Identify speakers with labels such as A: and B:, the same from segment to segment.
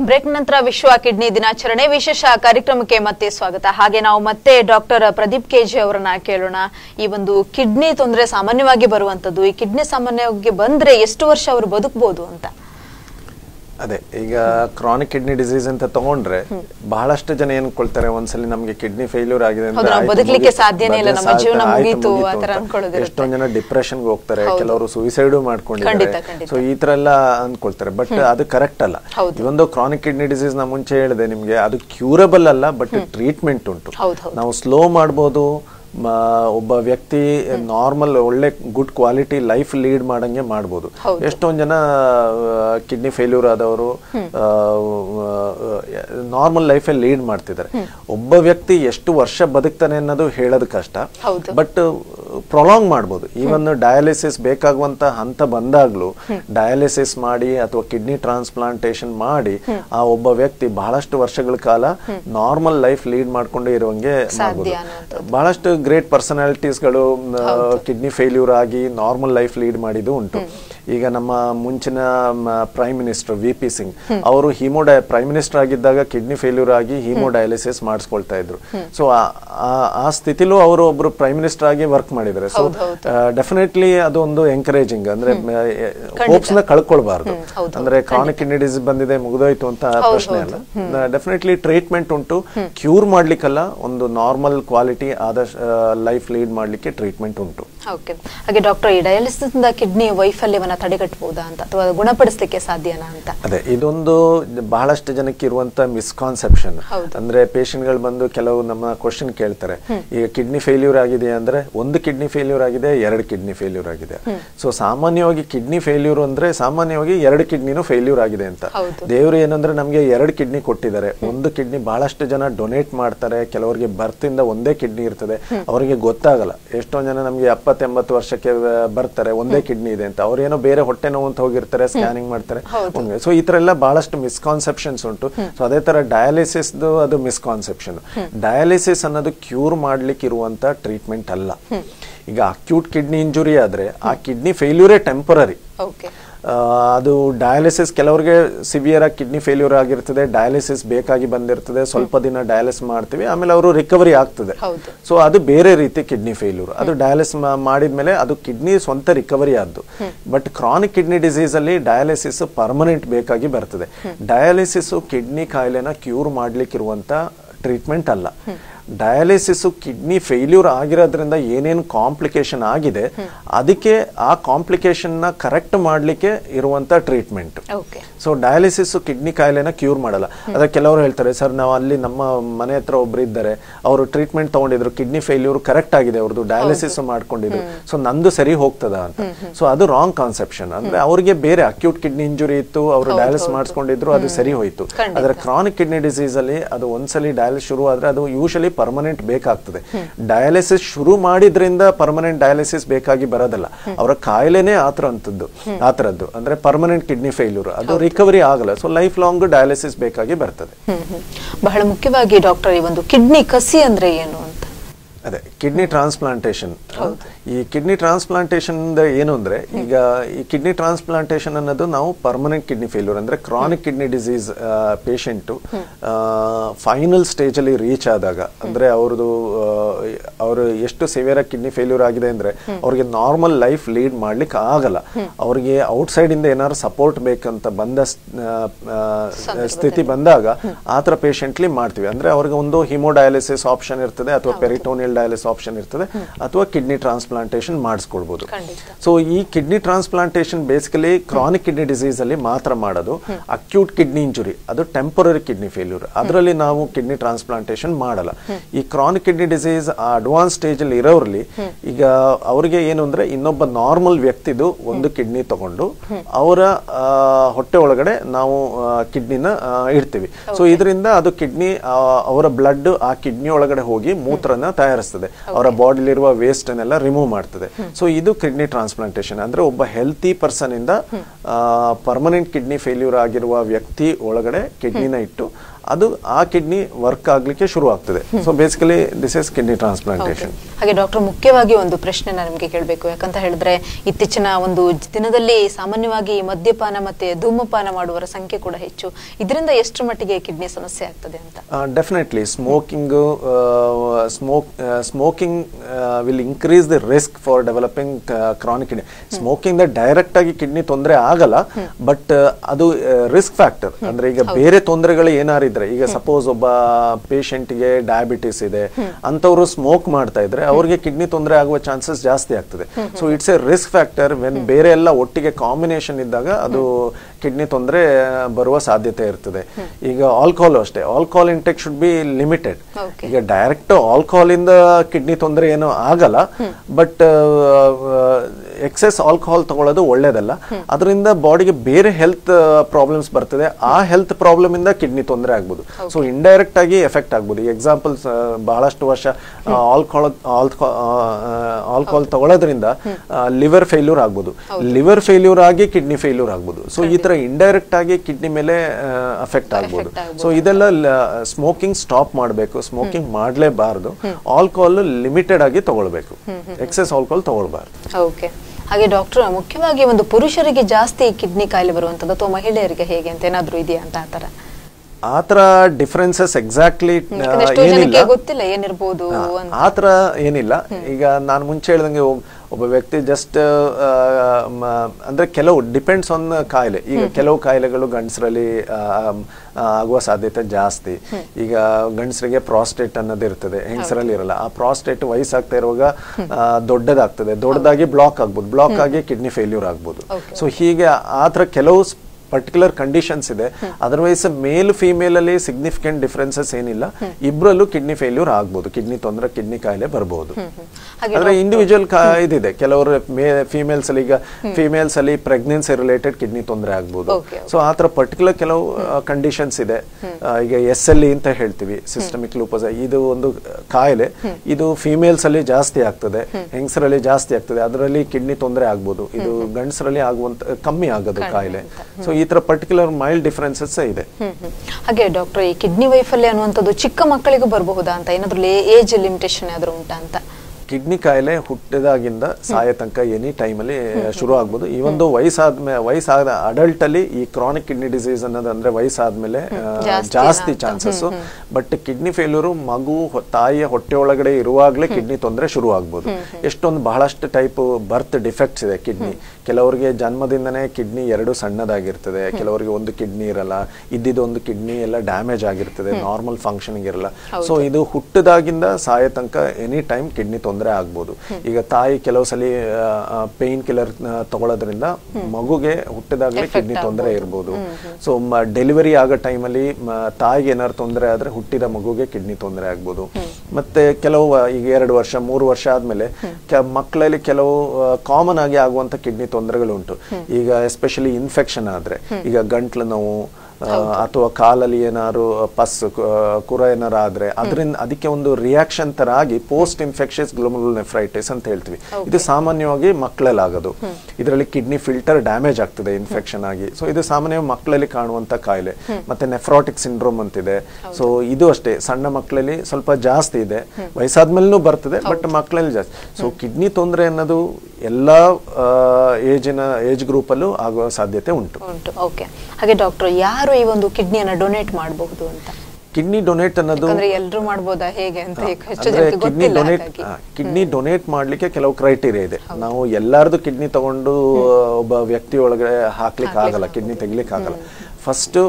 A: Break ನಂತರ ವಿಶ್ವ kidney ದಿನಾಚರಣೆ ವಿಶೇಷ ಕಾರ್ಯಕ್ರಮಕ್ಕೆ ಮತ್ತೆ ಸ್ವಾಗತ ಹಾಗೆ ನಾವು ಮತ್ತೆ ಡಾಕ್ಟರ್ ಪ್ರದೀಪ್ ಕೆಜಿ ಅವರನ್ನ ಕೇಳೋಣ ಈ ಒಂದು ಕಿಡ್ನಿ ತೊಂದರೆ ಸಾಮಾನ್ಯವಾಗಿ ಬರುವಂತದ್ದು ಈ ಕಿಡ್ನಿ ಸಾಮಾನ್ಯವಾಗಿ ಬಂದ್ರೆ ಎಷ್ಟು ವರ್ಷ ಅವರು ಬದುಕಬಹುದು ಅಂತ
B: ಅದೇ ಈಗ ಕ್ರಾನಿಕ್ ಕಿಡ್ನಿ ಡಿಸೀಸ್ ಅಂತ ತಗೊಂಡ್ರೆ ಬಹಳಷ್ಟು ಜನ ಏನ್ ಕೊಳ್ತಾರೆ ಒಂದ್ಸಲಿ ನಮ್ಗೆ ಕಿಡ್ನಿ ಫೇಲ್ಯೂರ್ ಆಗಿದೆ ಅಂದ್ರೆ
A: ಹೌದು, ನಾವು
B: ಆಯ್ತು,
A: ಬದುಕ್ಲಿಕ್ಕೆ
B: ಮುಗೀತು,
A: ಸಾಧ್ಯನೇ ಇಲ್ಲ, ನಮ್ಮ
B: ಬದುಕು
A: ಜೀವನ
B: ಆಯ್ತು,
A: ಮುಗೀತು,
B: ಮುಗೀತು
A: ಆ ಥರ
B: ಅಂತ.
A: ಅನ್ಕೊಳ್ಳೋದಿರುತ್ತೆ.
B: ಎಷ್ಟೊಂದ್ ಜನ ಡಿಪ್ರೆಷನ್ಗೆ ಹೋಗ್ತಾರೆ
A: ಹೌದು.
B: ಕೆಲವರು ಸುಯಿಸೈಡು
A: ಖಂಡಿತ,
B: ಮಾಡ್ಕೊಂಡಿದ್ದಾರೆ
A: ಖಂಡಿತ.
B: ಸೊ ಈ ತರ ಎಲ್ಲ ಅನ್ಕೊಳ್ತಾರೆ ಬಟ್ ಅದು ಕರೆಕ್ಟ್ ಅಲ್ಲ
A: ಹೌದು.
B: ಈ ಒಂದು ಕ್ರಾನಿಕ್ ಕಿಡ್ನಿ ಡಿಸೀಸ್ ನಾ ಮುಂಚೆ ಹೇಳಿದೆ ನಿಮ್ಗೆ ಅದು ಕ್ಯೂರಬಲ್ ಅಲ್ಲ ಬಟ್ ಟ್ರೀಟ್ಮೆಂಟ್ ಉಂಟು
A: ಹೌದು, ಹೌದು.
B: ನಾವು ಸ್ಲೋ ಮಾಡ್ಬೋದು ಮ- ಒಬ್ಬ ವ್ಯಕ್ತಿ ನಾರ್ಮಲ್ ಒಳ್ಳೆ ಗುಡ್ ಕ್ವಾಲಿಟಿ ಲೈಫ್ ಲೀಡ್ ಮಾಡಂಗೆ ಮಾಡ್ಬೋದು
A: ಹೌದು.
B: ಎಷ್ಟೊಂದ್ ಜನ ಕಿಡ್ನಿ ಫೇಲ್ಯೂರ್ ಆದವರು ನಾರ್ಮಲ್ ಲೈಫಲ್ಲಿ ಲೀಡ್ ಮಾಡ್ತಿದ್ದಾರೆ ಒಬ್ಬ ವ್ಯಕ್ತಿ ಎಷ್ಟು ವರ್ಷ ಬದುಕ್ತಾನೆ ಅನ್ನೋದು ಹೇಳೋದು ಕಷ್ಟ
A: ಹೌದು.
B: ಬಟ್ ಪ್ರೊಲಾಂಗ್ ಮಾಡ್ಬೋದು ಈವನ್ ಡಯಾಲಿಸಿಸ್ ಬೇಕಾಗುವಂತ ಹಂತ ಬಂದಾಗ್ಲೂ ಡಯಾಲಿಸಿಸ್ ಮಾಡಿ ಅಥವಾ ಕಿಡ್ನಿ ಟ್ರಾನ್ಸ್ಪ್ಲಾಂಟೇಶನ್ ಮಾಡಿ ಆ ಒಬ್ಬ ವ್ಯಕ್ತಿ ಬಹಳಷ್ಟು ವರ್ಷಗಳ ಕಾಲ ನಾರ್ಮಲ್ ಲೈಫ್ ಲೀಡ್ ಮಾಡ್ಕೊಂಡು ಇರುವಂಗೆ ಮಾಡ್ಬೋದು
A: ಅನ್ನುವಂಥದ್ದು.
B: ಬಹಳಷ್ಟು ಗ್ರೇಟ್ ಪರ್ಸನಾಲಿಟೀಸ್ಗಳು ಕಿಡ್ನಿ ಫೇಲ್ಯೂರ್ ಆಗಿ ನಾರ್ಮಲ್ ಲೈಫ್ ಲೀಡ್ ಮಾಡಿದ್ದು ಉಂಟು ಈಗ ನಮ್ಮ ಮುಂಚಿನ prime minister V P Singh ಅವರು ಹಿಮೋಡೈ ಪ್ರೈಮ್ ಮಿನಿಸ್ಟರ್ ಆಗಿದ್ದಾಗ ಕಿಡ್ನಿ ಫೇಲ್ಯೂರ್ ಆಗಿ ಹಿಮೋಡಯಾಲಿಸಿಸ್ ಮಾಡಿಸ್ಕೊಳ್ತಾ ಇದ್ರು ಸೊ ಆ ಸ್ಥಿತಿಲೂ ಅವರು ಒಬ್ರು ಪ್ರೈಮ್ ಮಿನಿಸ್ಟರ್ ಆಗಿ ವರ್ಕ್ ಮಾಡಿದ್ದಾರೆ ಸೊ
A: ಹೌದು, ಹೌದು.
B: ಡೆಫಿನೆಟ್ಲಿ ಅದು ಒಂದು ಎಂಕರೇಜಿಂಗ್ ಅಂದ್ರೆ ಹೋಪ್ಸ್ ನ ಕಳ್ಕೊಳ್ಬಾರ್ದು
A: ಹ್ಮ್, ಹೌದು,
B: ಅಂದ್ರೆ ಕ್ರಾನಿಕ್ ಕಿಡ್ನಿ ಡಿಸೀಸ್ ಬಂದಿದೆ ಮುಗಿದೋಯ್ತು ಅಂತ
A: ಹೌದು,
B: ಪ್ರಶ್ನೆ ಅಲ್ಲ ಡೆಫಿನೆಟ್ಲಿ ಟ್ರೀಟ್ಮೆಂಟ್ ಉಂಟು ಕ್ಯೂರ್ ಮಾಡ್ಲಿಕ್ಕಲ್ಲ ಒಂದು ನಾರ್ಮಲ್ ಕ್ವಾಲಿಟಿ ಆದ ಲೈಫ್ ಲೀಡ್ ಮಾಡ್ಲಿಕ್ಕೆ ಟ್ರೀಟ್ಮೆಂಟ್ ಉಂಟು
A: ಓಕೆ ಹಾಗೆ ಡಾಕ್ಟರ್ ಈ ಡಯಾಲಿಸಿಸ್ ಇಂದ ಕಿಡ್ನಿ ವೈಫಲ್ಯವನ್ನ ತಡೆಗಟ್ಟಬಹುದಾ ಅಂತ ಅಥವಾ ಗುಣಪಡಿಸಲಿಕ್ಕೆ ಸಾಧ್ಯನಾ ಅಂತ
B: ಅದೇ ಇದೊಂದು ಬಹಳಷ್ಟು ಜನಕ್ಕೆ ಇರುವಂತ ಮಿಸ್ಕಾನ್ಸೆಪ್ಷನ್
A: ಹೌದು.
B: ಅಂದ್ರೆ patient ಗಳು ಬಂದು ಕೆಲವು ನಮ್ಮ ಕ್ವಶನ್ ಕೇಳ್ತಾರೆ ಈಗ ಕಿಡ್ನಿ ಫೇಲ್ಯೂರ್ ಆಗಿದೆ ಅಂದ್ರೆ ಒಂದು ಕಿಡ್ನಿ ಫೇಲ್ಯೂರ್ ಆಗಿದೆ ಎರಡು ಕಿಡ್ನಿ ಫೇಲ್ಯೂರ್ ಆಗಿದೆ ಸೊ ಸಾಮಾನ್ಯವಾಗಿ ಕಿಡ್ನಿ ಫೇಲ್ಯೂರ್ ಅಂದ್ರೆ ಸಾಮಾನ್ಯವಾಗಿ ಎರಡು ಕಿಡ್ನಿನೂ ಫೇಲ್ಯೂರ್ ಆಗಿದೆ ಅಂತ
A: ಹೌದು.
B: ದೇವರು ಏನಂದ್ರೆ ನಮಗೆ ಎರಡು ಕಿಡ್ನಿ ಕೊಟ್ಟಿದ್ದಾರೆ ಒಂದು ಕಿಡ್ನಿ ಬಹಳಷ್ಟು ಜನ ಡೊನೇಟ್ ಮಾಡ್ತಾರೆ ಕೆಲವರಿಗೆ ಬರ್ತಿಂದ ಒಂದೇ ಕಿಡ್ನಿ ಇರ್ತದೆ ಅವರಿಗೆ ಗೊತ್ತಾಗಲ್ಲ ಎಷ್ಟೊಂದ್ ಜನ ನಮ್ಗೆ ಎಪ್ಪತ್ ಎಂಬತ್ತು ವರ್ಷಕ್ಕೆ ಆ, ಬರ್ತಾರೆ ಒಂದೇ ಕಿಡ್ನಿ ಇದೆ ಅಂತ ಅವ್ರೇನೋ ಬೇರೆ ಹೊಟ್ಟೆ ನೋವು ಅಂತ ಹೋಗಿರ್ತಾರೆ ಸ್ಕ್ಯಾನಿಂಗ್ ಮಾಡ್ತಾರೆ ಸೊ ಈ ತರ ಎಲ್ಲ ಬಹಳಷ್ಟು ಮಿಸ್ಕಾನ್ಸೆಪ್ಷನ್ಸ್ ಉಂಟು ಸೊ ಅದೇ ತರ ಡಯಾಲಿಸಿಸ್ ಅದು ಮಿಸ್ಕಾನ್ಸೆಪ್ಷನ್ ಡಯಾಲಿಸಿಸ್ ಅನ್ನೋದು ಕ್ಯೂರ್ ಮಾಡ್ಲಿಕ್ಕೆ ಇರುವಂತ ಟ್ರೀಟ್ಮೆಂಟ್ ಅಲ್ಲ ಈಗ ಅಕ್ಯೂಟ್ ಕಿಡ್ನಿ ಇಂಜುರಿ ಆದ್ರೆ ಆ ಕಿಡ್ನಿ ಫೇಲ್ಯೂರೇ ಟೆಂಪರರಿ
A: ಓಕೆ
B: ಆ, ಅದು ಡಯಾಲಿಸಿಸ್ ಕೆಲವರಿಗೆ ಸಿವಿಯರ್ ಆಗಿ ಕಿಡ್ನಿ ಫೇಲ್ಯೂರ್ ಆಗಿರ್ತದೆ ಡಯಾಲಿಸಿಸ್ ಬೇಕಾಗಿ ಬಂದಿರ್ತದೆ ಸ್ವಲ್ಪ ದಿನ ಡಯಾಲಿಸ್ ಮಾಡ್ತೀವಿ ಆಮೇಲೆ ಅವರು ರಿಕವರಿ ಆಗ್ತದೆ
A: ಹೌದು.
B: ಸೊ ಅದು ಬೇರೆ ರೀತಿ ಕಿಡ್ನಿ ಫೇಲ್ಯೂರ್ ಅದು ಡಯಾಲಿಸ್ ಮಾಡಿದ್ಮೇಲೆ ಅದು ಕಿಡ್ನಿ ಸ್ವಂತ ರಿಕವರಿ ಆದ್ದು ಬಟ್ ಕ್ರಾನಿಕ್ ಕಿಡ್ನಿ ಡಿಸೀಸ್ ಅಲ್ಲಿ ಡಯಾಲಿಸಿಸ್ ಪರ್ಮನೆಂಟ್ ಬೇಕಾಗಿ ಬರ್ತದೆ ಡಯಾಲಿಸಿಸ್ ಕಿಡ್ನಿ ಕಾಯಿಲೆನ ಕ್ಯೂರ್ ಮಾಡ್ಲಿಕ್ಕಿರುವಂತ ಟ್ರೀಟ್ಮೆಂಟ್ ಅಲ್ಲ ಡಯಾಲಿಸಿಸ್ ಕಿಡ್ನಿ ಫೇಲ್ಯೂರ್ ಆಗಿರೋದ್ರಿಂದ ಏನೇನು ಕಾಂಪ್ಲಿಕೇಶನ್ ಆಗಿದೆ ಅದಕ್ಕೆ ಆ ಕಾಂಪ್ಲಿಕೇಶನ್ ನ ಕರೆಕ್ಟ್ ಮಾಡ್ಲಿಕ್ಕೆ ಇರುವಂತ treatment
A: okay
B: so dialysis kidney ಕಾಯಿಲೆನ ಕ್ಯೂರ್ ಮಾಡಲ್ಲ ಅದ್ರ ಕೆಲವರು ಹೇಳ್ತಾರೆ ಸರ್ ನಾವು ಅಲ್ಲಿ ನಮ್ಮ ಮನೆ ಹತ್ರ ಒಬ್ರು ಇದ್ದಾರೆ ಅವರು ಟ್ರೀಟ್ಮೆಂಟ್ ತಗೊಂಡಿದ್ರು ಕಿಡ್ನಿ ಫೇಲ್ಯೂರ್ ಕರೆಕ್ಟ್ ಆಗಿದೆ ಅವ್ರದ್ದು ಡಯಾಲಿಸಿಸ್ ಮಾಡ್ಕೊಂಡಿದ್ರು ಸೊ ನಂದು ಸರಿ ಹೋಗ್ತದ ಅಂತ ಸೊ ಅದು ರಾಂಗ್ ಕಾನ್ಸೆಪ್ಷನ್ ಅಂದ್ರೆ ಅವ್ರಿಗೆ ಬೇರೆ ಅಕ್ಯೂಟ್ ಕಿಡ್ನಿ ಇಂಜುರಿ ಇತ್ತು ಅವರು ಡಯಾಲಿಸ್ ಮಾಡಿಸ್ಕೊಂಡಿದ್ರು ಅದು ಸರಿ ಹೋಯ್ತು
A: ಖಂಡಿತ.
B: ಆದ್ರೆ ಕ್ರಾನಿಕ್ ಕಿಡ್ನಿ ಡಿಸೀಸ್ ಅಲ್ಲಿ ಅದು ಒಂದ್ಸಲಿ ಡಯಾಲಿಸ್ ಶುರು ಆದ್ರೆ ಅದು ಯೂಶಲಿ ಪರ್ಮನೆಂಟ್ ಬೇಕಾಗ್ತದೆ ಡಯಾಲಿಸಿಸ್ ಶುರು ಮಾಡಿದ್ರಿಂದ ಪರ್ಮನೆಂಟ್ ಡಯಾಲಿಸಿಸ್ ಬೇಕಾಗಿ ಬರೋದಲ್ಲ ಅವರ ಕಾಯಿಲೆನೇ ಆತರ ಅಂತದ್ದು ಆತರದ್ದು ಅಂದ್ರೆ ಪರ್ಮನೆಂಟ್ ಕಿಡ್ನಿ ಫೇಲ್ಯೂರ್ ಅದು ರಿಕವರಿ ಆಗಲ್ಲ ಸೊ ಲೈಫ್ ಲಾಂಗ್ ಡಯಾಲಿಸಿಸ್ ಬೇಕಾಗಿ ಬರ್ತದೆ
A: ಹ್ಮ್ ಹ್ಮ್. ಬಹಳ ಮುಖ್ಯವಾಗಿ ಡಾಕ್ಟರ್ ಈ ಒಂದು ಕಿಡ್ನಿ ಕಸಿ ಅಂದ್ರೆ ಏನು ಅಂತ
B: ಅದೇ ಕಿಡ್ನಿ ಟ್ರಾನ್ಸ್ಪ್ಲಾಂಟೇಶನ್ ಈ ಕಿಡ್ನಿ ಟ್ರಾನ್ಸ್ಪ್ಲಾಂಟೇಶನ್ ಏನು ಅಂದ್ರೆ ಈಗ ಈ ಕಿಡ್ನಿ ಟ್ರಾನ್ಸ್ಪ್ಲಾಂಟೇಶನ್ ಅನ್ನೋದು ನಾವು ಪರ್ಮನೆಂಟ್ ಕಿಡ್ನಿ ಫೇಲ್ಯೂರ್ ಅಂದ್ರೆ chronic kidney disease patient final stage ಅಲ್ಲಿ ರೀಚ್ ಆದಾಗ ಅಂದ್ರೆ ಅವ್ರದ್ದು ಅವರು ಎಷ್ಟು ಸಿವಿಯರ್ ಕಿಡ್ನಿ ಫೇಲ್ಯೂರ್ ಆಗಿದೆ ಅಂದ್ರೆ ಅವ್ರಿಗೆ ನಾರ್ಮಲ್ ಲೈಫ್ ಲೀಡ್ ಮಾಡ್ಲಿಕ್ಕೆ ಆಗಲ್ಲ ಅವ್ರಿಗೆ ಔಟ್ಸೈಡ್ ಇಂದ ಏನಾದ್ರು ಸಪೋರ್ಟ್ ಬೇಕಂತ ಬಂದ ಸ್- ಆ, ಆ, ಸ್ಥಿತಿ ಬಂದಾಗ ಆ ಥರ ಪೇಷಂಟ್ಲಿ ಮಾಡ್ತೀವಿ ಅಂದ್ರೆ ಅವ್ರಿಗೆ ಒಂದು ಹಿಮೋಡಯಾಲಿಸಿಸ್ ಆಪ್ಷನ್ ಇರ್ತದೆ ಅಥವಾ ಪೆರಿಟೋನಿಯಲ್ ಡಯಾಲಿಸ್ ಆಪ್ಷನ್ ಇರ್ತದೆ ಅಥವಾ ಕಿಡ್ನಿ ಟ್ರಾನ್ಸ್ಪ್ಲಾಂಟೇಶನ್ ಮಾಡಿಸ್ಕೊಳ್ಬಹುದು
A: ಖಂಡಿತ.
B: ಸೊ ಈ kidney transplantation basically chronic kidney disease ಅಲ್ಲಿ ಮಾತ್ರ ಮಾಡೋದು ಅಕ್ಯೂಟ್ ಕಿಡ್ನಿ ಇಂಜುರಿ ಅದು ಟೆಂಪರರಿ ಕಿಡ್ನಿ ಫೇಲ್ಯೂರ್ ಅದರಲ್ಲಿ ನಾವು ಕಿಡ್ನಿ ಟ್ರಾನ್ಸ್ಪ್ಲಾಂಟೇಶನ್ ಮಾಡಲ್ಲ ಈ chronic kidney disease advance stage ಅಲ್ಲಿ ಇರೋರ್ಲಿ ಈಗ ಅವ್ರಿಗೆ ಏನು ಅಂದ್ರೆ ಇನ್ನೊಬ್ಬ ನಾರ್ಮಲ್ ವ್ಯಕ್ತಿದು ಒಂದು ಕಿಡ್ನಿ ತಗೊಂಡು ಅವರ ಆ, ಹೊಟ್ಟೆ ಒಳಗಡೆ ನಾವು ಕಿಡ್ನಿನ ಇಡ್ತೀವಿ ಸೊ ಇದರಿಂದ ಅದು ಕಿಡ್ನಿ ಅವರ ಬ್ಲಡ್ ಆ ಕಿಡ್ನಿ ಒಳಗಡೆ ಹೋಗಿ ಮೂತ್ರನ ತಯಾರಿಸ್ತದೆ ಅವರ ಬಾಡಿಲಿರುವ ವೇಸ್ಟ್ ಅನ್ನೆಲ್ಲ ರಿಮೂವ್ ಮಾಡ್ತದೆ ಸೊ ಇದು ಕಿಡ್ನಿ ಟ್ರಾನ್ಸ್ಪ್ಲಾಂಟೇಶನ್ ಅಂದ್ರೆ ಒಬ್ಬ ಹೆಲ್ತಿ ಪರ್ಸನ್ ಇಂದ ಪರ್ಮನೆಂಟ್ ಕಿಡ್ನಿ ಫೇಲ್ಯೂರ್ ಆಗಿರುವ ವ್ಯಕ್ತಿ ಒಳಗಡೆ ಕಿಡ್ನಿನ ಇಟ್ಟು ಅದು ಆ ಕಿಡ್ನಿ ವರ್ಕ್ ಆಗ್ಲಿಕ್ಕೆ ಶುರು ಆಗ್ತದೆ so basically this is kidney transplantation
A: ಹಾಗೆ ಡಾಕ್ಟರ್ ಮುಖ್ಯವಾಗಿ ಒಂದು ಪ್ರಶ್ನೆ ನಾನು ನಿಮಗೆ ಕೇಳಬೇಕು ಯಾಕಂತ ಹೇಳಿದ್ರೆ ಇತ್ತೀಚಿನ ಒಂದು ದಿನದಲ್ಲಿ ಸಾಮಾನ್ಯವಾಗಿ ಮದ್ಯಪಾನ ಮತ್ತೆ ಧೂಮಪಾನ ಮಾಡುವವರ ಸಂಖ್ಯೆ ಕೂಡ ಹೆಚ್ಚು ಇದರಿಂದ ಎಷ್ಟು ಮಟ್ಟಿಗೆ ಕಿಡ್ನಿ ಸಮಸ್ಯೆ ಆಗ್ತದೆ ಅಂತ
B: definitely smoking smoke smoking will increase the risk for developing chronic kidney smoking direct ಆಗಿ ಕಿಡ್ನಿ ತೊಂದರೆ ಆಗಲ್ಲ ಬಟ್ ಅದು ರಿಸ್ಕ್ ಫ್ಯಾಕ್ಟರ್ ಅಂದ್ರೆ ಈಗ ಬೇರೆ ತೊಂದರೆಗಳು ಏನಾರಿದ್ರೆ ಈಗ ಸಪೋಸ್ ಒಬ್ಬ patient ಗೆ ಡಯಾಬಿಟಿಸ್ ಇದೆ ಅಂತವ್ರು ಸ್ಮೋಕ್ ಮಾಡ್ತಾ ಇದ್ರೆ ಅವ್ರಿಗೆ ಕಿಡ್ನಿ ತೊಂದರೆ ಆಗುವ ಚಾನ್ಸಸ್ ಜಾಸ್ತಿ ಆಗ್ತದೆ so it's a risk factor when ಬೇರೆ ಎಲ್ಲ ಒಟ್ಟಿಗೆ ಕಾಂಬಿನೇಷನ್ ಇದ್ದಾಗ ಅದು ಕಿಡ್ನಿ ತೊಂದರೆ ಬರುವ ಸಾಧ್ಯತೆ ಇರ್ತದೆ ಈಗ ಆಲ್ಕೋಹಾಲ್ ಅಷ್ಟೇ alcohol intake should be limited
A: Okay.
B: ಈಗ ಡೈರೆಕ್ಟ್ ಆಲ್ಕೋಹಾಲ್ ಇಂದ ಕಿಡ್ನಿ ತೊಂದರೆ ಏನೋ ಆಗಲ್ಲ ಬಟ್ ಎಕ್ಸೆಸ್ ಆಲ್ಕೋಹಾಲ್ ತಗೊಳ್ಳೋದು ಒಳ್ಳೇದಲ್ಲ ಅದರಿಂದ ಬಾಡಿಗೆ ಬೇರೆ ಹೆಲ್ತ್ ಪ್ರಾಬ್ಲಮ್ಸ್ ಬರ್ತದೆ ಆ ಹೆಲ್ತ್ ಪ್ರಾಬ್ಲಮ್ ಇಂದ ಕಿಡ್ನಿ ತೊಂದರೆ ಆಗ್ಬೋದು ಸೊ ಇಂಡೈರೆಕ್ಟ್ ಆಗಿ ಎಫೆಕ್ಟ್ ಆಗ್ಬೋದು ಎಕ್ಸಾಂಪಲ್ಸ್ ಬಹಳಷ್ಟು ವರ್ಷ ಆಲ್ಕೋಹಾಲ್ ಆಲ್ಕೋಹಾಲ್ ತಗೊಳ್ಳೋದ್ರಿಂದ ಲಿವರ್ ಫೇಲ್ಯೂರ್ ಆಗ್ಬೋದು ಲಿವರ್ ಫೇಲ್ಯೂರ್ ಆಗಿ ಕಿಡ್ನಿ ಫೇಲ್ಯೂರ್ ಆಗ್ಬೋದು ಸೊ ಈ ತರ ಇಂಡೈರೆಕ್ಟ್ ಆಗಿ ಕಿಡ್ನಿ ಮೇಲೆ ಅಫೆಕ್ಟ್ ಆಗ್ಬೋದು
A: ಆಗ್ಬೋದು.
B: ಸೊ ಇದೆಲ್ಲ ಸ್ಮೋಕಿಂಗ್ ಸ್ಟಾಪ್ ಮಾಡಬೇಕು ಸ್ಮೋಕಿಂಗ್ ಮಾಡಲೇಬಾರದು ಆಲ್ಕೋಹಾಲ್ ಲಿಮಿಟೆಡ್ ಆಗಿ ತಗೊಳ್ಬೇಕು ಎಕ್ಸೆಸ್ ಆಲ್ಕೋಹಾಲ್ ತಗೊಳ್ಬಾರ್ದು
A: ಓಕೆ ಹಾಗೆ ಡಾಕ್ಟರ್ ಮುಖ್ಯವಾಗಿ ಒಂದು ಪುರುಷರಿಗೆ ಜಾಸ್ತಿ ಕಿಡ್ನಿ ಕಾಯಿಲೆ ಬರುವಂತದ್ದು ಅಥವಾ ಮಹಿಳೆಯರಿಗೆ ಹೇಗೆ ಅಂತ ಏನಾದ್ರೂ ಇದೆಯಾ ಅಂತ ಆತರ
B: ಆ ಥರ ಡಿಫ್ರೆನ್ಸಸ್ ಎಕ್ಸಾಕ್ಟ್ಲಿ
A: ಯಾಕಂದ್ರೆ ಎಷ್ಟೋ
B: ಏನಿಲ್ಲ
A: ಜನಕ್ಕೆ ಗೊತ್ತಿಲ್ಲ ಏನಿರ್ಬೋದು ಅಂತ
B: ಆ ಥರ ಏನಿಲ್ಲ ಈಗ ನಾನು ಮುಂಚೆ ಹೇಳ್ದಂಗೆ ಒಬ್- ಒಬ್ಬ ವ್ಯಕ್ತಿ ಜಸ್ಟ್ ಅಂದ್ರೆ ಕೆಲವು ಡಿಪೆಂಡ್ಸ್ ಆನ್ ಕಾಯಿಲೆ ಈಗ ಕೆಲವು ಕಾಯಿಲೆಗಳು ಗಂಡಸರಲ್ಲಿ ಆಗುವ ಸಾಧ್ಯತೆ ಜಾಸ್ತಿ ಈಗ ಗಂಡಸರಿಗೆ ಪ್ರಾಸ್ಟೇಟ್ ಅನ್ನೋದು ಇರ್ತದೆ ಹೆಂಗಸರಲ್ಲಿ ಇರಲ್ಲ ಆ ಪ್ರಾಸ್ಟೇಟ್ ವಯಸ್ಸಾಗ್ತಾ ಇರುವಾಗ ಆ, ದೊಡ್ಡದಾಗ್ತದೆ ದೊಡ್ಡದಾಗಿ ಬ್ಲಾಕ್ ಆಗ್ಬೋದು ಬ್ಲಾಕ್ ಆಗಿ ಕಿಡ್ನಿ ಫೇಲ್ಯೂರ್ ಆಗ್ಬೋದು ಸೊ ಹೀಗೆ ಆ ಥರ ಕೆಲವು ಪರ್ಟಿಕ್ಯುಲರ್ ಕಂಡೀಷನ್ಸ್ ಇದೆ ಅದರ್ವೈಸ್ ಮೇಲ್ ಫಿಮೇಲ್ ಅಲ್ಲಿ ಸಿಗ್ನಿಫಿಕೆಂಟ್ ಡಿಫರೆನ್ಸಸ್ ಏನಿಲ್ಲ ಇಬ್ರಲ್ಲೂ ಕಿಡ್ನಿ ಫೇಲ್ಯೂರ್ ಆಗ್ಬೋದು ಕಿಡ್ನಿ ತೊಂದರೆ ಕಿಡ್ನಿ ಕಾಯಿಲೆ ಬರ್ಬೋದು
A: ಹಾಗೆ
B: ಆದ್ರೆ ಇಂಡಿವಿಜುವಲ್ ಇದಿದೆ ಕೆಲವರು ಫಿಮೇಲ್ಸ್ ಅಲ್ಲಿ ಈಗ ಫಿಮೇಲ್ಸ್ ಅಲ್ಲಿ ಪ್ರೆಗ್ನೆನ್ಸಿ ರಿಲೇಟೆಡ್ ಕಿಡ್ನಿ ತೊಂದರೆ ಆಗ್ಬೋದು
A: Okay,
B: ಸೊ ಆ ಥರ ಪರ್ಟಿಕ್ಯುಲರ್ ಕೆಲವು ಕಂಡೀಷನ್ಸ್ ಇದೆ ಆ, ಈಗ ಎಸ್ ಎಲ್ ಇ ಅಂತ ಹೇಳ್ತೀವಿ ಸಿಸ್ಟಮಿಕ್ ಲೂಪಸ್ ಇದು ಒಂದು ಕಾಯಿಲೆ ಇದು ಫಿಮೇಲ್ಸ್ ಅಲ್ಲಿ ಜಾಸ್ತಿ ಆಗ್ತದೆ ಹೆಂಗಸರಲ್ಲಿ ಜಾಸ್ತಿ ಆಗ್ತದೆ ಅದರಲ್ಲಿ ಕಿಡ್ನಿ ತೊಂದರೆ ಆಗ್ಬೋದು ಇದು ಗಂಡಸರಲ್ಲಿ ಆಗುವಂತ ಕಮ್ಮಿ ಆಗೋದು ಕಾಯಿಲೆ ಸೊ ಈ ತರ ಪರ್ಟಿಕ್ಯುಲರ್ ಮೈಲ್ಡ್ ಡಿಫರೆನ್ಸಸ್ ಇದೆ
A: ಹ್ಮ್ ಹ್ಮ್. ಹಾಗೆ ಡಾಕ್ಟರ್ ಈ ಕಿಡ್ನಿ ವೈಫಲ್ಯ ಅನ್ನುವಂಥದ್ದು ಚಿಕ್ಕ ಮಕ್ಕಳಿಗೂ ಬರಬಹುದಾ ಅಂತ ಏನಾದ್ರೂ ಏಜ್ ಲಿಮಿಟೇಷನ್ ಆದ್ರೂ ಉಂಟಾ ಅಂತ
B: ಕಿಡ್ನಿ ಕಾಯಿಲೆ ಹುಟ್ಟಿದಾಗಿಂದ ಸಾಯ ತನಕ ಎನಿ ಟೈಮಲ್ಲಿ ಶುರು ಆಗ್ಬೋದು ಈ ಒಂದು ವಯಸ್ಸಾದ್ಮೇಲೆ ವಯಸ್ಸಾದ ಅಡಲ್ಟ್ ಅಲ್ಲಿ ಈ ಕ್ರಾನಿಕ್ ಕಿಡ್ನಿ ಡಿಸೀಸ್ ಅನ್ನೋದು ಅಂದ್ರೆ ವಯಸ್ಸಾದ್ಮೇಲೆ ಆ,
A: ಜಾಸ್ತಿ
B: ಜಾಸ್ತಿ
A: ಅಂತ.
B: ಚಾನ್ಸಸ್ ಬಟ್ ಕಿಡ್ನಿ ಫೇಲ್ಯೂರು ಮಗು ಹೊ- ತಾಯಿಯ ಹೊಟ್ಟೆ ಒಳಗಡೆ ಇರುವಾಗಲೇ ಕಿಡ್ನಿ ತೊಂದರೆ ಶುರು ಆಗ್ಬೋದು ಎಷ್ಟೊಂದು ಬಹಳಷ್ಟು ಟೈಪ್ ಬರ್ತ್ ಡಿಫೆಕ್ಟ್ಸ್ ಇದೆ ಕಿಡ್ನಿ ಕೆಲವರಿಗೆ ಜನ್ಮದಿಂದನೇ ಕಿಡ್ನಿ ಎರಡು ಸಣ್ಣದಾಗಿರ್ತದೆ ಕೆಲವರಿಗೆ ಒಂದು ಕಿಡ್ನಿ ಇರಲ್ಲ ಇದ್ದಿದ್ದು ಒಂದು ಕಿಡ್ನಿ ಎಲ್ಲ ಡ್ಯಾಮೇಜ್ ಆಗಿರ್ತದೆ ನಾರ್ಮಲ್ ಫಂಕ್ಷನಿಂಗ್ ಇರಲ್ಲ ಸೊ ಇದು ಹುಟ್ಟದಾಗಿಂದ ಸಾಯ ತನಕ ಎನಿ ಟೈಮ್ ಕಿಡ್ನಿ ತೊಂದರೆ ಆಗ್ಬೋದು ಈಗ ತಾಯಿ ಕೆಲವು ಸಲ ಪೇನ್ ಕಿಲ್ಲರ್ ತಗೊಳ್ಳೋದ್ರಿಂದ ಮಗುಗೆ ಹುಟ್ಟಿದಾಗಲೇ
A: Effect
B: ಕಿಡ್ನಿ ತೊಂದರೆ ಇರ್ಬೋದು ಸೊ ಡೆಲಿವರಿ ಆಗೋ ಟೈಮಲ್ಲಿ ತಾಯಿಗೆ ಏನಾದ್ರು ತೊಂದರೆ ಆದ್ರೆ ಹುಟ್ಟಿದ ಮಗುಗೆ ಕಿಡ್ನಿ ತೊಂದರೆ ಆಗ್ಬೋದು ಮತ್ತೆ ಕೆಲವು ಆ, ಈಗ ಎರಡು ವರ್ಷ ಮೂರು ವರ್ಷ ಆದ್ಮೇಲೆ ಕೆ- ಮಕ್ಕಳಲ್ಲಿ ಕೆಲವು ಕಾಮನ್ ಆಗಿ ಆಗುವಂತ ಕಿಡ್ನಿ ತೊಂದರೆಗಳು ಉಂಟು ಈಗ ಎಸ್ಪೆಷಲಿ ಇನ್ಫೆಕ್ಷನ್ ಆದ್ರೆ ಈಗ ಗಂಟ್ಲು ನೋವು ಆ, ಅಥವಾ ಕಾಲಲ್ಲಿ ಏನಾದ್ರು ಪಸ್ ಕು- ಕುರ ಏನಾರು ಆದ್ರೆ ಅದರಿಂದ ಅದಕ್ಕೆ ಒಂದು ರಿಯಾಕ್ಷನ್ ತರ ಆಗಿ ಪೋಸ್ಟ್ ಇನ್ಫೆಕ್ಷಸ್ ಗ್ಲೋಮಲ್ ನೆಫ್ರೈಟಿಸ್ ಅಂತ ಹೇಳ್ತೀವಿ ಇದು ಸಾಮಾನ್ಯವಾಗಿ ಮಕ್ಕಳಲ್ಲಿ ಆಗೋದು ಇದರಲ್ಲಿ ಕಿಡ್ನಿ ಫಿಲ್ಟರ್ ಡ್ಯಾಮೇಜ್ ಆಗ್ತದೆ ಇನ್ಫೆಕ್ಷನ್ ಆಗಿ ಸೊ ಇದು ಸಾಮಾನ್ಯವಾಗಿ ಮಕ್ಕಳಲ್ಲಿ ಕಾಣುವಂತ ಕಾಯಿಲೆ ಮತ್ತೆ ನೆಫ್ರಾಟಿಕ್ ಸಿಂಡ್ರೋಮ್ ಅಂತಿದೆ ಸೊ ಇದು ಅಷ್ಟೇ ಸಣ್ಣ ಮಕ್ಕಳಲ್ಲಿ ಸ್ವಲ್ಪ ಜಾಸ್ತಿ ಇದೆ ವಯಸ್ಸಾದ್ಮೇಲೂ ಬರ್ತದೆ ಬಟ್ ಮಕ್ಕಳಲ್ಲಿ ಜಾಸ್ತಿ ಸೊ ಕಿಡ್ನಿ ತೊಂದರೆ ಅನ್ನೋದು ಎಲ್ಲಾ ಏಜಿನ ಏಜ್ ಗ್ರೂಪಲ್ಲೂ ಆಗುವ ಸಾಧ್ಯತೆ ಉಂಟು
A: ಉಂಟು ಓಕೆ ಹಾಗೆ ಡಾಕ್ಟರ್ ಯಾರು ಈ ಒಂದು ಕಿಡ್ನಿಯನ್ನ ಡೊನೇಟ್ ಮಾಡಬಹುದು ಅಂತ
B: ಕಿಡ್ನಿ ಡೊನೇಟ್ ಅನ್ನೋದು
A: ಯಾಕಂದ್ರೆ ಎಲ್ರು ಮಾಡ್ಬೋದಾ ಹೇಗೆ ಅಂತ ಈಗ ಹೆಚ್ಚು
B: ಅಂದ್ರೆ
A: ಜನಕ್ಕೆ
B: ಕಿಡ್ನಿ
A: ಗೊತ್ತಿಲ್ಲ
B: ಡೊನೇಟ್
A: ಹಾಗಾಗಿ
B: ಕಿಡ್ನಿ ಡೊನೇಟ್ ಮಾಡ್ಲಿಕ್ಕೆ ಕೆಲವು ಕ್ರೈಟೀರಿಯಾ ಇದೆ ನಾವು ಎಲ್ಲಾರ್ದು ಕಿಡ್ನಿ ತಗೊಂಡು ಒಬ್ಬ ವ್ಯಕ್ತಿ ಒಳಗಡೆ ಹಾಕ್ಲಿಕ್ಕೆ ಆಗಲ್ಲ ಕಿಡ್ನಿ ತೆಗಿಲಿಕ್ಕೆ ಆಗಲ್ಲ ಫಸ್ಟ್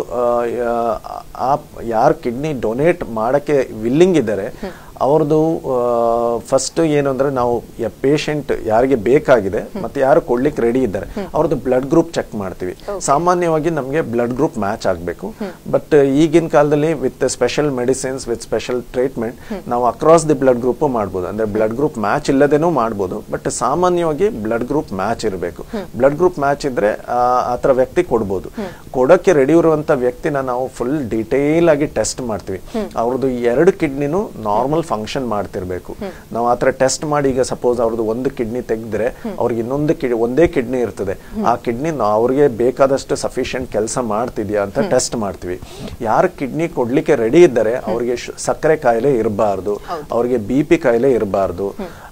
B: ಆ ಯಾರು ಕಿಡ್ನಿ ಡೊನೇಟ್ ಮಾಡಕ್ಕೆ ವಿಲ್ಲಿಂಗ್ ಇದ್ದಾರೆ ಅವ್ರದ್ದು ಫಸ್ಟ್ ಏನು ಅಂದ್ರೆ ನಾವು ಪೇಷಂಟ್ ಯಾರಿಗೆ ಬೇಕಾಗಿದೆ ಮತ್ತೆ ಯಾರು ಕೊಡ್ಲಿಕ್ಕೆ ರೆಡಿ ಇದ್ದಾರೆ ಅವ್ರದ್ದು ಬ್ಲಡ್ ಗ್ರೂಪ್ ಚೆಕ್ ಮಾಡ್ತೀವಿ ಸಾಮಾನ್ಯವಾಗಿ ನಮಗೆ ಬ್ಲಡ್ ಗ್ರೂಪ್ ಮ್ಯಾಚ್ ಆಗಬೇಕು ಬಟ್ ಈಗಿನ ಕಾಲದಲ್ಲಿ with special medicines with special treatment ನಾವು ಅಕ್ರಾಸ್ ದಿ ಬ್ಲಡ್ ಗ್ರೂಪ್ ಮಾಡ್ಬೋದು ಅಂದ್ರೆ ಬ್ಲಡ್ ಗ್ರೂಪ್ ಮ್ಯಾಚ್ ಇಲ್ಲದೇನೂ ಮಾಡ್ಬೋದು ಬಟ್ ಸಾಮಾನ್ಯವಾಗಿ ಬ್ಲಡ್ ಗ್ರೂಪ್ ಮ್ಯಾಚ್ ಇರಬೇಕು ಬ್ಲಡ್ ಗ್ರೂಪ್ ಮ್ಯಾಚ್ ಇದ್ರೆ ಆ ಆ ಥರ ವ್ಯಕ್ತಿ ಕೊಡ್ಬೋದು ಕೊಡೋಕ್ಕೆ ರೆಡಿ ಇರುವಂತ ವ್ಯಕ್ತಿನ ನಾವು ಫುಲ್ ಡಿಟೇಲ್ ಆಗಿ ಟೆಸ್ಟ್ ಮಾಡ್ತೀವಿ ಅವ್ರದ್ದು ಎರಡು ಕಿಡ್ನಿನೂ ನಾರ್ಮಲ್ ಫಂಕ್ಷನ್ ಮಾಡ್ತಿರ್ಬೇಕು ನಾವು ಆ ಥರ ಟೆಸ್ಟ್ ಮಾಡಿ ಈಗ ಸಪೋಸ್ ಅವ್ರದ್ದು ಒಂದು ಕಿಡ್ನಿ ತೆಗೆದ್ರೆ ಅವ್ರಿಗೆ ಇನ್ನೊಂದು ಕಿಡ್ ಒಂದೇ ಕಿಡ್ನಿ ಇರ್ತದೆ ಆ ಕಿಡ್ನಿ ಅವ್ರಿಗೆ ಬೇಕಾದಷ್ಟು ಸಫಿಷಿಯಂಟ್ ಕೆಲಸ ಮಾಡ್ತಿದ್ಯಾ ಅಂತ ಟೆಸ್ಟ್ ಮಾಡ್ತೀವಿ ಯಾರು ಕಿಡ್ನಿ ಕೊಡ್ಲಿಕ್ಕೆ ರೆಡಿ ಇದ್ದಾರೆ ಅವ್ರಿಗೆ ಶು- ಸಕ್ಕರೆ ಕಾಯಿಲೆ ಇರಬಾರ್ದು ಅವ್ರಿಗೆ ಬಿ ಪಿ ಕಾಯಿಲೆ ಇರಬಾರ್ದು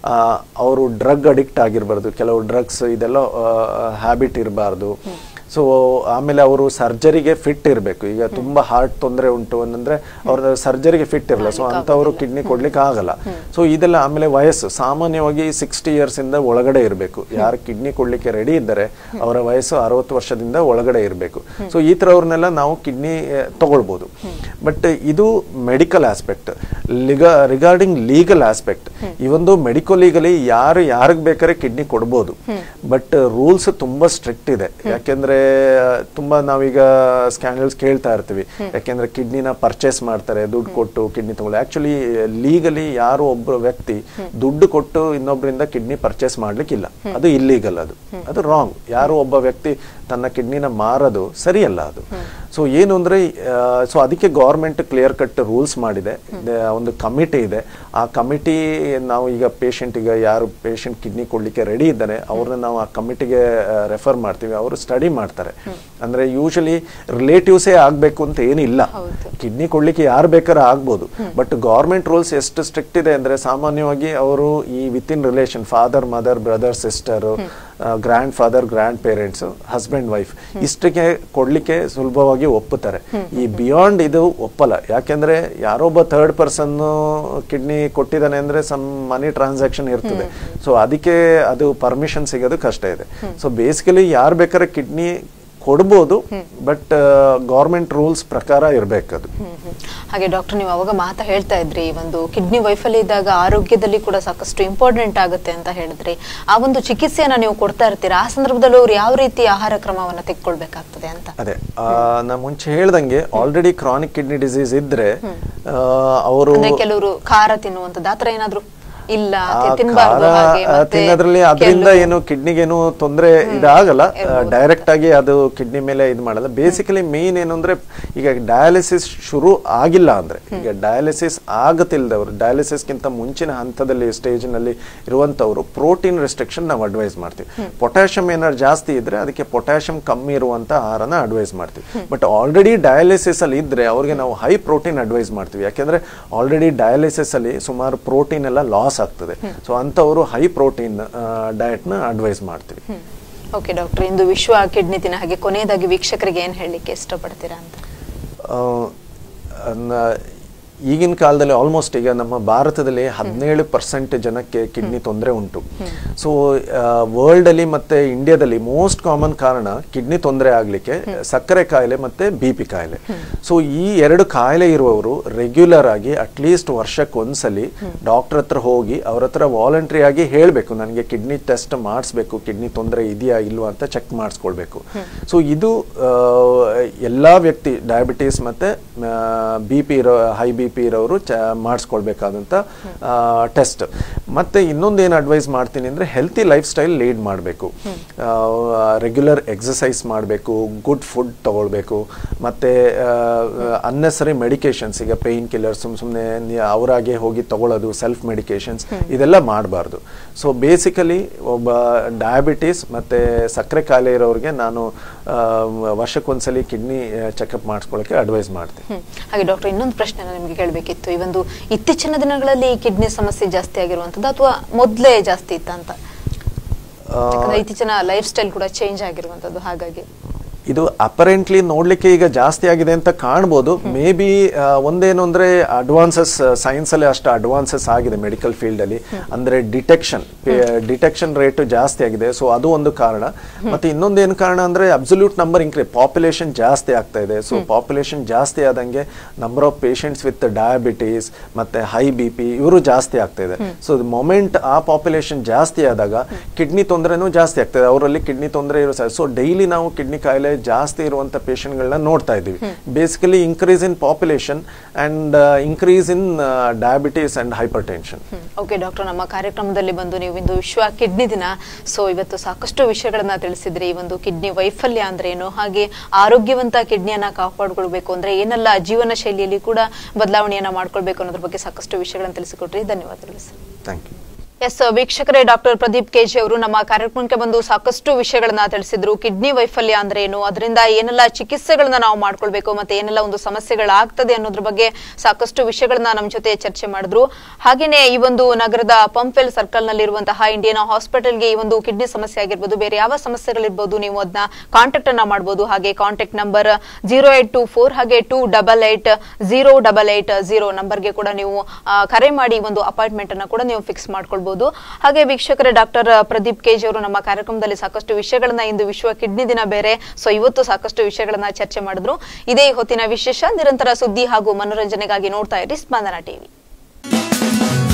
B: ಅವರು ಡ್ರಗ್ ಅಡಿಕ್ಟ್ ಆಗಿರಬಾರ್ದು ಕೆಲವು ಡ್ರಗ್ಸ್ ಇದೆಲ್ಲ ಹ್ಯಾಬಿಟ್ ಇರಬಾರ್ದು ಸೊ ಆಮೇಲೆ ಅವರು ಸರ್ಜರಿಗೆ ಫಿಟ್ ಇರಬೇಕು ಈಗ ತುಂಬಾ ಹಾರ್ಟ್ ತೊಂದರೆ ಉಂಟು ಅಂತಂದ್ರೆ ಅವ್ರ ಸರ್ಜರಿಗೆ ಫಿಟ್ ಇರಲ್ಲ ಸೊ ಅಂತವರು ಕಿಡ್ನಿ ಕೊಡ್ಲಿಕ್ಕೆ ಆಗಲ್ಲ ಸೊ ಇದೆಲ್ಲ ಆಮೇಲೆ ವಯಸ್ಸು ಸಾಮಾನ್ಯವಾಗಿ ಸಿಕ್ಸ್ಟಿ ಇಯರ್ಸ್ ಇಂದ ಒಳಗಡೆ ಇರಬೇಕು ಯಾರು ಕಿಡ್ನಿ ಕೊಡ್ಲಿಕ್ಕೆ ರೆಡಿ ಇದ್ದಾರೆ ಅವರ ವಯಸ್ಸು ಅರವತ್ತು ವರ್ಷದಿಂದ ಒಳಗಡೆ ಇರಬೇಕು ಸೊ ಈ ಥರವ್ರನ್ನೆಲ್ಲ ನಾವು ಕಿಡ್ನಿ ತಗೊಳ್ಬೋದು ಬಟ್ ಇದು ಮೆಡಿಕಲ್ ಆಸ್ಪೆಕ್ಟ್ ಲಿಗ ರಿಗಾರ್ಡಿಂಗ್ ಲೀಗಲ್ ಆಸ್ಪೆಕ್ಟ್ ಈ ಒಂದು ಮೆಡಿಕೋ ಲೀಗಲಿ ಯಾರು ಯಾರಿಗೆ ಬೇಕಾದ್ರೆ ಕಿಡ್ನಿ ಕೊಡ್ಬೋದು ಬಟ್ ರೂಲ್ಸ್ ತುಂಬಾ ಸ್ಟ್ರಿಕ್ಟ್ ಇದೆ ಯಾಕೆಂದ್ರೆ ಆ, ತುಂಬಾ ನಾವೀಗ ಸ್ಕ್ಯಾನಲ್ಸ್ ಕೇಳ್ತಾ ಇರ್ತೀವಿ ಯಾಕೆಂದ್ರೆ ಕಿಡ್ನಿನ ಪರ್ಚೇಸ್ ಮಾಡ್ತಾರೆ ದುಡ್ಡು ಕೊಟ್ಟು ಕಿಡ್ನಿ ತಗೊಳ್ಳಿ ಆಕ್ಚುಲಿ ಲೀಗಲಿ ಯಾರು ಒಬ್ಬ ವ್ಯಕ್ತಿ ದುಡ್ಡು ಕೊಟ್ಟು ಇನ್ನೊಬ್ಬರಿಂದ ಕಿಡ್ನಿ ಪರ್ಚೇಸ್ ಮಾಡ್ಲಿಕ್ಕಿಲ್ಲ ಅದು ಇಲ್ಲೀಗಲ್ ಅದು ಅದು ರಾಂಗ್ ಯಾರು ಒಬ್ಬ ವ್ಯಕ್ತಿ ತನ್ನ ಕಿಡ್ನಿನ ಮಾರೋದು ಸರಿಯಲ್ಲ ಅದು ಸೊ ಏನು ಅಂದ್ರೆ ಸೊ ಅದಕ್ಕೆ ಗೌರ್ಮೆಂಟ್ ಕ್ಲಿಯರ್ ಕಟ್ ರೂಲ್ಸ್ ಮಾಡಿದೆ ಇದೆ, ಒಂದು ಕಮಿಟಿ ಇದೆ ಆ ಕಮಿಟಿ ನಾವು ಈಗ ಪೇಷಂಟ್ ಈಗ ಯಾರು ಪೇಷಂಟ್ ಕಿಡ್ನಿ ಕೊಡ್ಲಿಕ್ಕೆ ರೆಡಿ ಇದ್ದಾರೆ ಅವ್ರನ್ನ ನಾವು ಆ ಕಮಿಟಿಗೆ ರೆಫರ್ ಮಾಡ್ತೀವಿ ಅವರು ಸ್ಟಡಿ ಮಾಡ್ತಾರೆ ಅಂದ್ರೆ ಯೂಶಲಿ ರಿಲೇಟಿವ್ಸೇ ಆಗ್ಬೇಕು ಅಂತ ಏನಿಲ್ಲ ಕಿಡ್ನಿ ಕೊಡ್ಲಿಕ್ಕೆ ಯಾರು ಬೇಕಾದ್ರೆ ಆಗ್ಬೋದು ಬಟ್ ಗೌರ್ಮೆಂಟ್ ರೂಲ್ಸ್ ಎಷ್ಟು ಸ್ಟ್ರಿಕ್ಟ್ ಇದೆ ಅಂದ್ರೆ ಸಾಮಾನ್ಯವಾಗಿ ಅವರು ಈ within relation father mother brother sister grandfather grandparents husband wife ಇಷ್ಟಕ್ಕೆ ಕೊಡ್ಲಿಕ್ಕೆ ಸುಲಭವಾಗಿ ಒಪ್ಪುತ್ತಾರೆ ಈ ಬಿಯಾಂಡ್ ಇದು ಒಪ್ಪಲ್ಲ ಯಾಕೆಂದ್ರೆ ಯಾರೊಬ್ಬ ಥರ್ಡ್ ಪರ್ಸನ್ ಕಿಡ್ನಿ ಕೊಟ್ಟಿದ್ದಾನೆ ಅಂದ್ರೆ ಸಮ್ ಮನಿ ಟ್ರಾನ್ಸಾಕ್ಷನ್ ಇರ್ತದೆ ಸೊ ಅದಕ್ಕೆ ಅದು ಪರ್ಮಿಷನ್ ಸಿಗೋದು ಕಷ್ಟ ಇದೆ ಸೊ ಬೇಸಿಕಲಿ ಯಾರು ಬೇಕಾದ್ರೆ ಕಿಡ್ನಿ ಕೊಡ್ಬೋದು ಬಟ್ ಗೌರ್ಮೆಂಟ್ ರೂಲ್ಸ್ ಪ್ರಕಾರ ಇರ್ಬೇಕದು
A: ಹ್ಮ್, ಹ್ಮ್. ಹಾಗೆ ಡಾಕ್ಟರ್ ನೀವು ಅವಾಗ ಮಾತಾ ಹೇಳ್ತಾ ಇದ್ರಿ ಈ ಒಂದು ಕಿಡ್ನಿ ವೈಫಲ್ಯ ಇದ್ದಾಗ ಆರೋಗ್ಯದಲ್ಲಿ ಕೂಡ ಸಾಕಷ್ಟು ಇಂಪಾರ್ಟೆಂಟ್ ಆಗುತ್ತೆ ಅಂತ ಹೇಳಿದ್ರಿ ಆ ಒಂದು ಚಿಕಿತ್ಸೆಯನ್ನ ನೀವು ಕೊಡ್ತಾ ಇರ್ತೀರಾ ಆ ಸಂದರ್ಭದಲ್ಲಿ ಅವ್ರು ಯಾವ ರೀತಿ ಆಹಾರ ಕ್ರಮವನ್ನ ತೆಗೆದುಕೊಳ್ಬೇಕಾಗ್ತದೆ ಅಂತ
B: ಅದೇ ಆ, ನಾ ಮುಂಚೆ ಹೇಳ್ದಂಗೆ ಆಲ್ರೆಡಿ ಕ್ರಾನಿಕ್ ಕಿಡ್ನಿ ಡಿಸೀಸ್ ಇದ್ರೆ ಅವರು
A: ಅಂದ್ರೆ ಕೆಲವರು ಖಾರ ತಿನ್ನುವಂಥದ್ದು ಆತರ ಏನಾದ್ರು ಇಲ್ಲ
B: ಆ
A: ತಿ- ತಿನ್ಬಾರ್ದು
B: ಖಾರ,
A: ಹಾಗೆ
B: ಆ,
A: ಮತ್ತೆ
B: ತಿನ್ನೋದ್ರಲ್ಲಿ ಅದರಿಂದ
A: ಕೆಲವು-
B: ಏನು ಕಿಡ್ನಿಗೇನು ತೊಂದರೆ ಇದಾಗಲ್ಲ ಡೈರೆಕ್ಟ್ ಆಗಿ ಅದು ಕಿಡ್ನಿ ಮೇಲೆ ಇದು ಮಾಡಲ್ಲ ಬೇಸಿಕಲಿ ಮೇನ್ ಏನು ಅಂದ್ರೆ ಈಗ ಡಯಾಲಿಸಿಸ್ ಶುರು ಆಗಿಲ್ಲ ಅಂದ್ರೆ ಈಗ ಡಯಾಲಿಸಿಸ್ ಆಗತಿಲ್ದವ್ರು ಡಯಾಲಿಸಿಸ್ಗಿಂತ ಮುಂಚಿನ ಹಂತದಲ್ಲಿ ಸ್ಟೇಜ್ ನಲ್ಲಿ ಇರುವಂತವ್ರು ಪ್ರೋಟೀನ್ ರೆಸ್ಟ್ರಿಕ್ಷನ್ ನಾವು ಅಡ್ವೈಸ್ ಮಾಡ್ತೀವಿ ಪೊಟ್ಯಾಷಿಯಂ ಏನಾದ್ರು ಜಾಸ್ತಿ ಇದ್ರೆ ಅದಕ್ಕೆ ಪೊಟ್ಯಾಷಿಯಂ ಕಮ್ಮಿ ಇರುವಂತ ಆಹಾರನ ಅಡ್ವೈಸ್ ಮಾಡ್ತೀವಿ ಬಟ್ ಆಲ್ರೆಡಿ ಡಯಾಲಿಸಿಸ್ ಅಲ್ಲಿ ಇದ್ರೆ ಅವ್ರಿಗೆ ನಾವು ಹೈ ಪ್ರೋಟೀನ್ ಅಡ್ವೈಸ್ ಮಾಡ್ತೀವಿ ಯಾಕೆಂದ್ರೆ ಆಲ್ರೆಡಿ ಡಯಾಲಿಸಿಸ್ ಅಲ್ಲಿ ಸುಮಾರು ಪ್ರೋಟೀನ್ ಎಲ್ಲ ಲಾಸ್ ಆಗ್ತದೆ ಸೊ ಅಂತವರು ಹೈ ಪ್ರೋಟೀನ್ ಡಯಟ್ ನ ಅಡ್ವೈಸ್ ಮಾಡ್ತೀವಿ
A: ಓಕೆ ಡಾಕ್ಟರ್ ಇಂದು ವಿಶ್ವ ಕಿಡ್ನಿ ದಿನ ಹಾಗೆ ಕೊನೆಯದಾಗಿ ವೀಕ್ಷಕರಿಗೆ ಏನ್ ಹೇಳಲಿಕ್ಕೆ ಇಷ್ಟಪಡ್ತೀರಾ ಅಂತ
B: ಆ, ನ- ಈಗಿನ ಕಾಲದಲ್ಲಿ ಆಲ್ಮೋಸ್ಟ್ ಈಗ ನಮ್ಮ ಭಾರತದಲ್ಲಿ ಹದಿನೇಳು ಪರ್ಸೆಂಟ್ ಜನಕ್ಕೆ ಕಿಡ್ನಿ ತೊಂದರೆ ಉಂಟು ಸೊ ವರ್ಲ್ಡ್ ಅಲ್ಲಿ ಮತ್ತೆ ಇಂಡಿಯಾದಲ್ಲಿ ಮೋಸ್ಟ್ ಕಾಮನ್ ಕಾರಣ ಕಿಡ್ನಿ ತೊಂದರೆ ಆಗ್ಲಿಕ್ಕೆ ಸಕ್ಕರೆ ಕಾಯಿಲೆ ಮತ್ತೆ ಬಿ ಪಿ ಕಾಯಿಲೆ ಸೊ ಈ ಎರಡು ಕಾಯಿಲೆ ಇರುವವರು ರೆಗ್ಯುಲರ್ ಆಗಿ ಅಟ್ಲೀಸ್ಟ್ ವರ್ಷಕ್ಕೆ ಒಂದ್ಸಲಿ ಡಾಕ್ಟರ್ ಹತ್ರ ಹೋಗಿ ಅವ್ರ ಹತ್ರ ವಾಲಂಟ್ರಿ ಆಗಿ ಹೇಳ್ಬೇಕು ನನಗೆ ಕಿಡ್ನಿ ಟೆಸ್ಟ್ ಮಾಡಿಸ್ಬೇಕು ಕಿಡ್ನಿ ತೊಂದರೆ ಇದೆಯಾ ಇಲ್ವಾ ಅಂತ ಚೆಕ್ ಮಾಡಿಸ್ಕೊಳ್ಬೇಕು ಸೊ ಇದು ಆ, ಎಲ್ಲಾ ವ್ಯಕ್ತಿ ಡಯಾಬಿಟೀಸ್ ಮತ್ತೆ ಬಿ ಪಿ ಇರೋ ಹೈ ಬಿ ಪಿ ಇರೋರು ಚ ಮಾಡಿಸ್ಕೊಳ್ಬೇಕಾದಂಥ ಟೆಸ್ಟ್ ಮತ್ತೆ ಇನ್ನೊಂದು ಏನು ಅಡ್ವೈಸ್ ಮಾಡ್ತೀನಿ ಅಂದ್ರೆ ಹೆಲ್ತಿ ಲೈಫ್ ಸ್ಟೈಲ್ ಲೀಡ್ ಮಾಡಬೇಕು ರೆಗ್ಯುಲರ್ ಎಕ್ಸಸೈಸ್ ಮಾಡಬೇಕು ಗುಡ್ ಫುಡ್ ತಗೊಳ್ಬೇಕು ಮತ್ತೆ ಅನ್ನೆಸರಿ ಮೆಡಿಕೇಶನ್ಸ್ ಈಗ ಪೇಯ್ನ್ ಕಿಲ್ಲರ್ ಸುಮ್ ಸುಮ್ಮನೆ ಅವರಾಗೆ ಹೋಗಿ ತಗೊಳ್ಳೋದು ಸೆಲ್ಫ್ ಮೆಡಿಕೇಶನ್ಸ್ ಇದೆಲ್ಲ ಮಾಡಬಾರ್ದು ಸೊ ಬೇಸಿಕಲಿ ಒಬ್ಬ ಡಯಾಬಿಟೀಸ್ ಮತ್ತೆ ಸಕ್ಕರೆ ಕಾಯಿಲೆ ಇರೋರಿಗೆ ನಾನು ಆ, ವರ್ಷಕ್ಕೊಂದ್ಸಲಿ ಕಿಡ್ನಿ ಚೆಕಪ್ ಮಾಡಿಸ್ಕೊಳ್ಳೋಕೆ ಅಡ್ವೈಸ್ ಮಾಡ್ತೀನಿ
A: ಹ್ಮ್. ಹಾಗೆ ಡಾಕ್ಟರ್ ಇನ್ನೊಂದು ಪ್ರಶ್ನೆ ನಾನು ನಿಮ್ಗೆ ಕೇಳಬೇಕಿತ್ತು ಈ ಒಂದು ಇತ್ತೀಚಿನ ದಿನಗಳಲ್ಲಿ ಈ ಕಿಡ್ನಿ ಸಮಸ್ಯೆ ಜಾಸ್ತಿ ಆಗಿರುವಂತದ್ದು ಅಥವಾ ಮೊದ್ಲೇ ಜಾಸ್ತಿ ಇತ್ತ ಅಂತ ಯಾಕಂದ್ರೆ ಇತ್ತೀಚಿನ ಲೈಫ್ ಸ್ಟೈಲ್ ಕೂಡ ಚೇಂಜ್ ಆಗಿರುವಂತದ್ದು ಹಾಗಾಗಿ
B: ಇದು ಅಪರೆಂಟ್ಲಿ ನೋಡ್ಲಿಕ್ಕೆ ಈಗ ಜಾಸ್ತಿ ಆಗಿದೆ ಅಂತ ಕಾಣ್ಬೋದು ಮೇ ಬಿ ಒಂದೇನು ಅಂದ್ರೆ ಅಡ್ವಾನ್ಸಸ್ ಸೈನ್ಸ್ ಅಲ್ಲಿ ಅಷ್ಟು ಅಡ್ವಾನ್ಸಸ್ ಆಗಿದೆ ಮೆಡಿಕಲ್ ಫೀಲ್ಡ್ ಅಲ್ಲಿ ಅಂದ್ರೆ ಡಿಟೆಕ್ಷನ್ ಡಿಟೆಕ್ಷನ್ ರೇಟ್ ಜಾಸ್ತಿ ಆಗಿದೆ ಸೊ ಅದು ಒಂದು ಕಾರಣ ಮತ್ತೆ ಇನ್ನೊಂದೇನು ಕಾರಣ ಅಂದ್ರೆ ಅಬ್ಸಲ್ಯೂಟ್ ನಂಬರ್ ಇನ್ಕ್ರೀ ಪಾಪ್ಯುಲೇಷನ್ ಜಾಸ್ತಿ ಆಗ್ತಾ ಇದೆ ಸೊ ಪಾಪ್ಯುಲೇಷನ್ ಜಾಸ್ತಿ ಆದಂಗೆ number of patients with diabetes ಮತ್ತೆ ಹೈ ಬಿ ಪಿ ಇವರು ಜಾಸ್ತಿ ಆಗ್ತಾ ಇದೆ ಸೊ ಮೊಮೆಂಟ್ ಆ ಪಾಪ್ಯುಲೇಷನ್ ಜಾಸ್ತಿ ಆದಾಗ ಕಿಡ್ನಿ ತೊಂದರೆನೂ ಜಾಸ್ತಿ ಆಗ್ತದೆ ಅವರಲ್ಲಿ ಕಿಡ್ನಿ ತೊಂದರೆ ಇರೋ ಸೊ ಡೈಲಿ ನಾವು ಕಿಡ್ನಿ ಕಾಯಿಲೆ ಜಾಸ್ತಿ ಇರುವಂತ ಪೇಷಂಟ್ಗಳನ್ನ ನೋಡ್ತಾ ಇದ್ದೀವಿ basically increase in population and increase in diabetes and hypertension
A: okay doctor ನಮ್ಮ ಕಾರ್ಯಕ್ರಮದಲ್ಲಿ ಬಂದು ನೀವು ಇಂದು ವಿಶ್ವ ಕಿಡ್ನಿ ದಿನ ಸೊ ಇವತ್ತು ಸಾಕಷ್ಟು ವಿಷಯಗಳನ್ನ ತಿಳಿಸಿದ್ರಿ ಈ ಒಂದು ಕಿಡ್ನಿ ವೈಫಲ್ಯ ಅಂದ್ರೆ ಏನು ಹಾಗೆ ಆರೋಗ್ಯವಂತ ಕಿಡ್ನಿಯನ್ನ ಕಾಪಾಡ್ಕೊಳ್ಬೇಕು ಅಂದ್ರೆ ಏನೆಲ್ಲ ಜೀವನ ಶೈಲಿಯಲ್ಲಿ ಕೂಡ ಬದಲಾವಣೆಯನ್ನ ಮಾಡ್ಕೊಳ್ಬೇಕು ಅನ್ನೋದ್ರ ಬಗ್ಗೆ ಸಾಕಷ್ಟು ವಿಷಯಗಳನ್ನ ತಿಳಿಸಿಕೊಟ್ರಿ ಧನ್ಯವಾದಗಳು ಸರ್
B: ಥ್ಯಾಂಕ್ ಯು
A: ಎಸ್ ವೀಕ್ಷಕರೇ ಡಾಕ್ಟರ್ ಪ್ರದೀಪ್ ಕೆಜಿ ಅವರು ನಮ್ಮ ಕಾರ್ಯಕ್ರಮಕ್ಕೆ ಬಂದು ಸಾಕಷ್ಟು ವಿಷಯಗಳನ್ನ ತಿಳಿಸಿದ್ರು ಕಿಡ್ನಿ ವೈಫಲ್ಯ ಅಂದ್ರೆ ಏನು ಅದರಿಂದ ಏನೆಲ್ಲ ಚಿಕಿತ್ಸೆಗಳನ್ನ ನಾವು ಮಾಡ್ಕೊಳ್ಬೇಕು ಮತ್ತೆ ಏನೆಲ್ಲ ಒಂದು ಸಮಸ್ಯೆಗಳಾಗ್ತದೆ ಅನ್ನೋದ್ರ ಬಗ್ಗೆ ಸಾಕಷ್ಟು ವಿಷಯಗಳನ್ನ ನಮ್ಮ ಜೊತೆ ಚರ್ಚೆ ಮಾಡಿದ್ರು ಹಾಗೇನೆ ಈ ಒಂದು ನಗರದ ಪಂಪೆಲ್ ಸರ್ಕಲ್ ನಲ್ಲಿರುವಂತಹ ಇಂಡಿಯನ್ ಹಾಸ್ಪಿಟಲ್ಗೆ ಈ ಒಂದು ಕಿಡ್ನಿ ಸಮಸ್ಯೆ ಆಗಿರ್ಬೋದು ಬೇರೆ ಯಾವ ಸಮಸ್ಯೆಗಳಿರ್ಬೋದು ನೀವು ಅದನ್ನ ಕಾಂಟ್ಯಾಕ್ಟ್ ಅನ್ನ ಮಾಡಬಹುದು ಹಾಗೆ contact number zero eight two four ಹಾಗೆ two double eight zero double eight zero ನಂಬರ್ಗೆ ಕೂಡ ನೀವು ಆ, ಕರೆ ಮಾಡಿ ಒಂದು ಅಪಾಯಿಂಟ್ಮೆಂಟ್ ಅನ್ನ ಕೂಡ ನೀವು ಫಿಕ್ಸ್ ಮಾಡ್ಕೊಳ್ಬಹುದು ಹಾಗೆ ವೀಕ್ಷಕರೇ ಡಾಕ್ಟರ್ ಪ್ರದೀಪ್ ಕೆಜಿ ಅವರು ನಮ್ಮ ಕಾರ್ಯಕ್ರಮದಲ್ಲಿ ಸಾಕಷ್ಟು ವಿಷಯಗಳನ್ನ ಇಂದು ವಿಶ್ವ ಕಿಡ್ನಿ ದಿನ ಬೇರೆ ಸೊ ಇವತ್ತು ಸಾಕಷ್ಟು ವಿಷಯಗಳನ್ನ ಚರ್ಚೆ ಮಾಡಿದ್ರು ಇದೇ ಈ ಹೊತ್ತಿನ ವಿಶೇಷ ನಿರಂತರ ಸುದ್ದಿ ಹಾಗೂ ಮನೋರಂಜನೆಗಾಗಿ ನೋಡ್ತಾ ಇರಿ ಸ್ಪಂದನ ಟಿವಿ